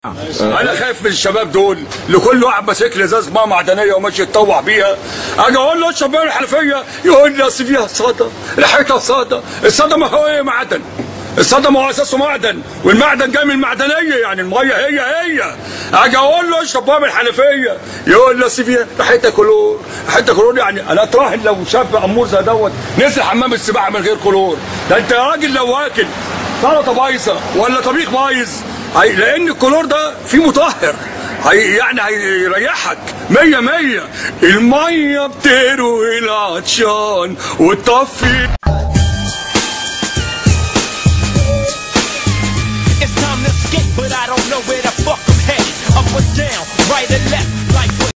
انا خايف من الشباب دول لكل واحد ماسك لي ازاز ميه معدنيه وماشي يتطوع بيها اجي اقول له اشرب ميه الحنفيه يقول لي اصل فيها صدى ريحتها صدى الصدى ما هو ايه معدن الصدى ما هو اساسه معدن والمعدن جاي من المعدنيه يعني الميه هي هي اجي اقول له اشرب ميه من الحنفيه يقول لي اصل فيها ريحتها كلور ريحتها كلور يعني انا اتراهن لو شاب امور زي دوت نزل حمام السباحه من غير كلور ده انت يا راجل لو واكل سلطه بايظه ولا طبيخ بايظ هي لان الكلور ده فيه مطهر هي يعني هيريحك مية مية المية بتروي العطشان وتطفي It's time to skate, but I don't know where the fuck I'm headed. Up or down, right or left, like what